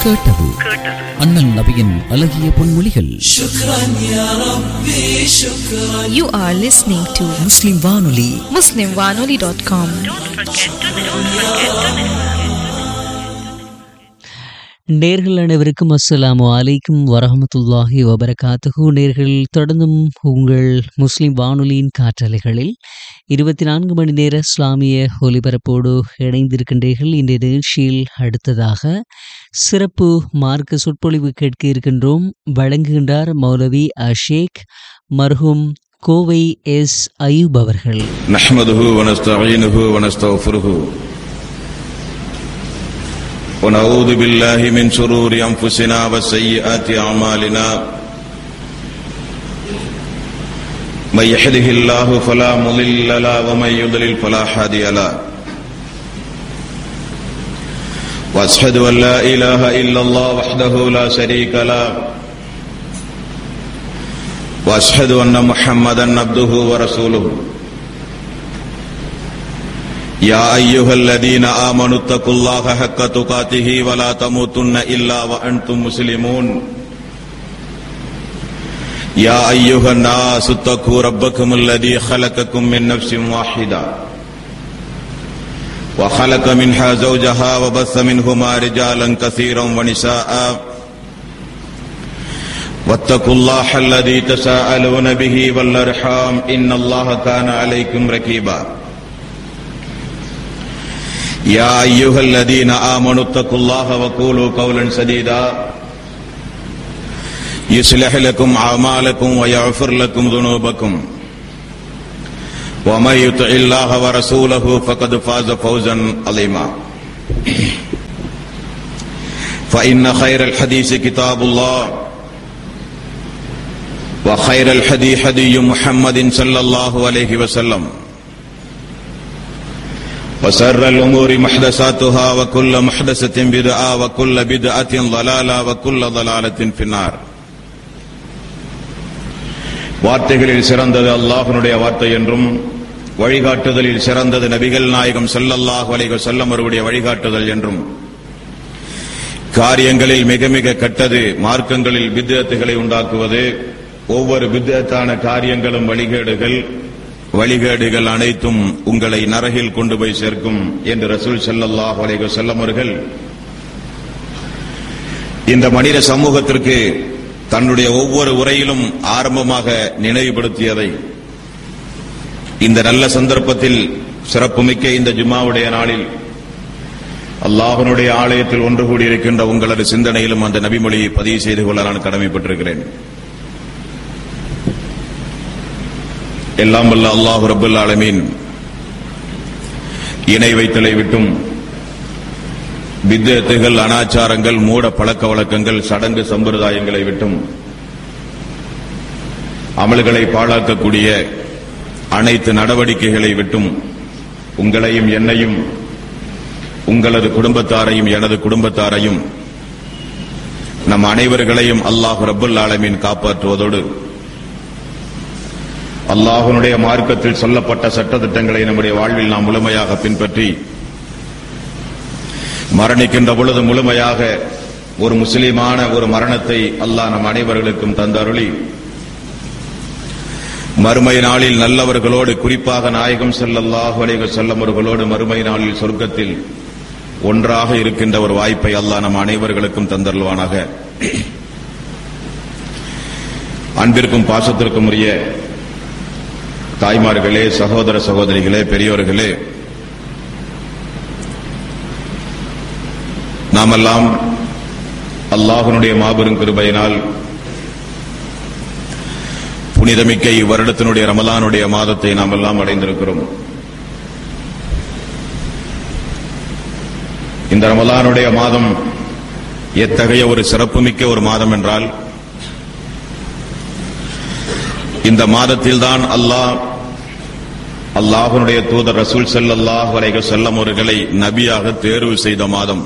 கேட்டது அண்ணல் நபியின் அழகிய பொன்மொழிகள் You are listening to முஸ்லிம் வானொலி MuslimWanoli.com. நேர்கள் அனைவருக்கும் அஸ்ஸலாமு அலைக்கும் வரஹமத்துல்லாஹி வபரகாத்துஹு நேர்கள் தொடர்ந்தும் உங்கள் முஸ்லிம் வானொலியின் காற்றலைகளில் இருபத்தி நான்கு மணி நேர இஸ்லாமிய ஒலிபரப்போடு இணைந்திருக்கின்றீர்கள் இந்த நிகழ்ச்சியில் அடுத்ததாக சிறப்பு மார்க்க சொற்பொழிவு கேட்க இருக்கின்றோம் வழங்குகின்றார் மௌலவி அஷேக் மர்ஹூம் கோவை எஸ் அயூப் அவர்கள் نحمده ونستعينه ونستغفره ونعوذ بالله من شرور أنفسنا وسيئات أعمالنا من يحده الله فلا مضل له ومن يضلل فلا هادي له وأشهد أن لا إله إلا الله وحده لا شريك له وأشهد أن محمدا عبده ورسوله يا أيها الذين آمنوا اتقوا الله حق تقاته ولا تموتن إلا وأنتم مسلمون يا أيها الناس اتقوا ربكم الذي خلقكم من نفس واحدة وخلق منها زوجها وبث منهما رجالا كثيرا ونساء واتقوا الله الذي تساءلون به والأرحام إن الله كان عليكم ركيبا يا أيها الذين آمنوا اتقوا الله وقولوا قولا سديدا يصلح لكم أعمالكم ويغفر لكم ذنوبكم ومن يطع الله ورسوله فقد فاز فوزا عظيما فإن خير الحديث كتاب الله وخير الحدي حدي محمد صلى الله عليه وسلم وسر الأمور محدثاتها وكل محدثة بدعة وكل بدعة ضلالة وكل ضلالة في النار வார்த்தைகளில் சிறந்தது அல்லாஹ்வினுடைய வார்த்தை என்றும் வழிகாட்டுதலில் சிறந்தது நபிகள் நாயகம் ஸல்லல்லாஹு அலைஹி வஸல்லம் அவருடைய வழிகாட்டுதல் என்றும் காரியங்களில் மிக மிக கெட்டது மார்க்கங்களில் பித்அத்துகளை உண்டாக்குவது ஒவ்வொரு பித்அத்தான காரியங்களும் வழிகேடுகள் வழிகேடுகள் அனைத்தும் உங்களை நரகில் கொண்டு போய் சேர்க்கும் என்று ரசூல் ஸல்லல்லாஹு அலைஹி வஸல்லம் அவர்கள் இந்த மனித சமூகத்திற்கு தன்னுடைய ஒவ்வொரு உரையிலும் ஆரம்பமாக நினைவுபடுத்தியதை இந்த நல்ல சந்தர்ப்பத்தில் சிறப்புமிக்க இந்த ஜும்மாவுடைய நாளில் அல்லாஹ்வினுடைய ஆலயத்தில் ஒன்று கூடியிருக்கின்ற உங்களது சிந்தனையிலும் அந்த நபிமொழியை பதிவு செய்து கொள்ள நான் கடமைப்பட்டிருக்கிறேன் எல்லாம் வல்ல அல்லாஹ் ரபுல் ஆலமீன் இணை வைத்தலை விட்டும் வித்தத்துகள் அனாச்சாரங்கள் மூட பழக்க வழக்கங்கள் சடங்கு சம்பிரதாயங்களை விட்டும் அமல்களை பாழாக்கக்கூடிய அனைத்து நடவடிக்கைகளை விட்டும் உங்களையும் என்னையும் உங்களது குடும்பத்தாரையும் எனது குடும்பத்தாரையும் நம் அனைவர்களையும் அல்லாஹ் ரபுல் ஆலமீன் காப்பாற்றுவதோடு அல்லாஹ்வுடைய மார்க்கத்தில் சொல்லப்பட்ட சட்டத்திட்டங்களை நம்முடைய வாழ்வில் நாம் முழுமையாக பின்பற்றி மரணிக்கின்ற பொழுது முழுமையாக ஒரு முஸ்லிமான ஒரு மரணத்தை அல்லாஹ் நம் அனைவர்களுக்கும் தந்தருளி மறுமை நாளில் நல்லவர்களோடு குறிப்பாக நாயகம் ஸல்லல்லாஹு அலைஹி வஸல்லம் அவர்களோடு மறுமை நாளில் சொர்க்கத்தில் ஒன்றாக இருக்கின்ற ஒரு வாய்ப்பை அல்லாஹ் நம் அனைவர்களுக்கும் தந்தருள்வானாக அன்பிற்கும் பாசத்திற்கும் உரிய தாய்மார்களே சகோதர சகோதரிகளே பெரியோர்களே நாமெல்லாம் அல்லாஹ்வினுடைய மாபெரும் கிருபையினால் புனிதமிக்க இவ்வருடத்தினுடைய ரமலானுடைய மாதத்தை நாம் எல்லாம் அடைந்திருக்கிறோம் இந்த ரமலானுடைய மாதம் எத்தகைய ஒரு சிறப்புமிக்க ஒரு மாதம் என்றால் இந்த மாதத்தில்தான் அல்லாஹ் அல்லாஹ்வுடைய தூதர் ரசூல் ஸல்லல்லாஹு அலைஹி வஸல்லம் அவர்களை நபியாக தேர்வு செய்த மாதம்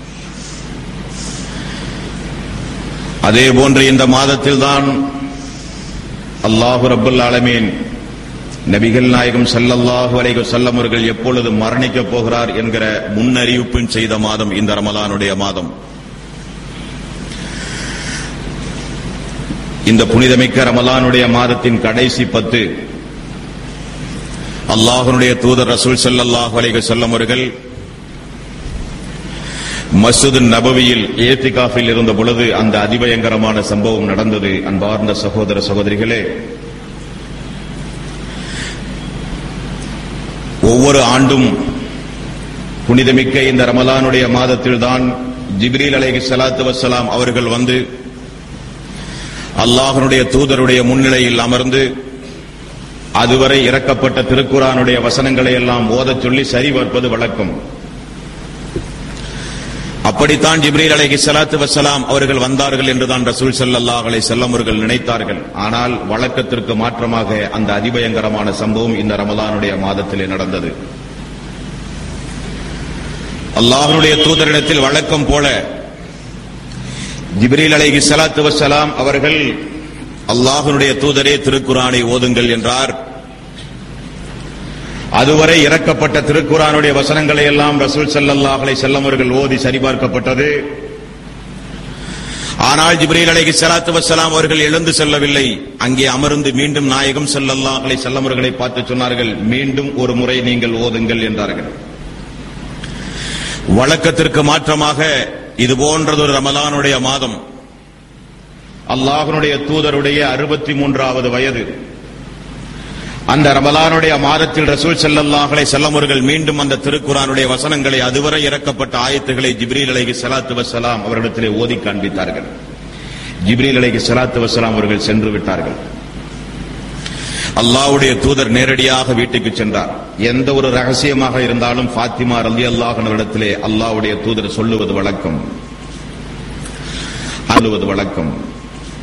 அதே போன்று இந்த மாதத்தில்தான் அல்லாஹு ரப்புல் ஆலமீன் நபிகள் நாயகம் ஸல்லல்லாஹு அலைஹி வஸல்லம் அவர்கள் எப்பொழுது மரணிக்கப் போகிறார் என்கிற முன்னறிவிப்பும் செய்த மாதம் இந்த ரமலானுடைய மாதம் இந்த புனிதமிக்க ரமலானுடைய மாதத்தின் கடைசி பத்து அல்லாஹனுடைய தூதர் ரசூல் ஸல்லல்லாஹு அலைஹி வஸல்லம் அவர்கள் மஸ்ஜிது நபவியில் ஏத்திகாஃபில் இருந்த பொழுது அந்த அதிபயங்கரமான சம்பவம் நடந்தது அன்பார்ந்த சகோதர சகோதரிகளே ஒவ்வொரு ஆண்டும் புனிதமிக்க இந்த ரமலானுடைய மாதத்தில்தான் ஜிப்ரீல் அலைஹி ஸலாத்து வஸ்ஸலாம் அவர்கள் வந்து அல்லாஹ்வுடைய தூதருடைய முன்னிலையில் அமர்ந்து அதுவரை இறக்கப்பட்ட திருக்குரானுடைய வசனங்களை எல்லாம் ஓதச் சொல்லி சரிபார்ப்பது வழக்கம் அப்படித்தான் ஜிப்ரீல் அலைஹி ஸலாத்து வஸ்ஸலாம் அவர்கள் வந்தார்கள் என்றுதான் ரசூல் ஸல்லல்லாஹு அலைஹி வஸல்லம் அவர்கள் நினைத்தார்கள் ஆனால் வழக்கத்திற்கு மாற்றமாக அந்த அதிபயங்கரமான சம்பவம் இந்த ரமலானுடைய மாதத்திலே நடந்தது அல்லாஹ்வுடைய தூதரிடத்தில் வழக்கம் போல ஜிப்ரீல் அலைஹி ஸலாத்து வஸ்ஸலாம் அவர்கள் அல்லாஹ்வுடைய தூதரே திருக்குரானை ஓதுங்கள் என்றார் அதுவரை இறக்கப்பட்ட திருக்குரானுடைய வசனங்களை எல்லாம் ரசூல் ஸல்லல்லாஹு அலைஹி வஸல்லம் அவர்கள் ஓதி சரிபார்க்கப்பட்டது ஆனால் ஜிப்ரீல் அலைஹி ஸலாத்து வஸ்ஸலாம் அவர்கள் எழுந்து செல்லவில்லை அங்கே அமர்ந்து மீண்டும் நாயகம் ஸல்லல்லாஹு அலைஹி வஸல்லம் அவர்களை பார்த்து சொன்னார்கள் மீண்டும் ஒரு முறை நீங்கள் ஓதுங்கள் என்றார்கள் வழக்கத்திற்கு மாற்றமாக இது போன்றதொரு ரமலானுடைய மாதம் அல்லாஹ்வுடைய தூதருடைய அறுபத்தி மூன்றாவது வயது அந்த ரமலானுடைய மாதத்தில் ரசூல் ஸல்லல்லாஹு அலைஹி வஸல்லம் அவர்கள் மீண்டும் அந்த திருக்குரானுடைய வசனங்களை அதுவரை இறக்கப்பட்ட ஆயத்துகளை ஜிப்ரீல் அலைஹி ஸலாத்து வஸ்ஸலாம் அவரிடத்திலே ஓதி காண்பித்தார்கள் ஜிப்ரீல் அலைஹி ஸலாத்து வஸ்ஸலாம் அவர்கள் சென்று விட்டார்கள் அல்லாஹ்வுடைய தூதர் நேரடியாக வீட்டுக்கு சென்றார் எந்த ஒரு ரகசியமாக இருந்தாலும் ஃபாத்திமா ரலியல்லாஹு அன்ஹாவிடத்திலே அல்லாஹ்வுடைய தூதர் சொல்லுவது வழக்கம் சொல்லுவது வழக்கம்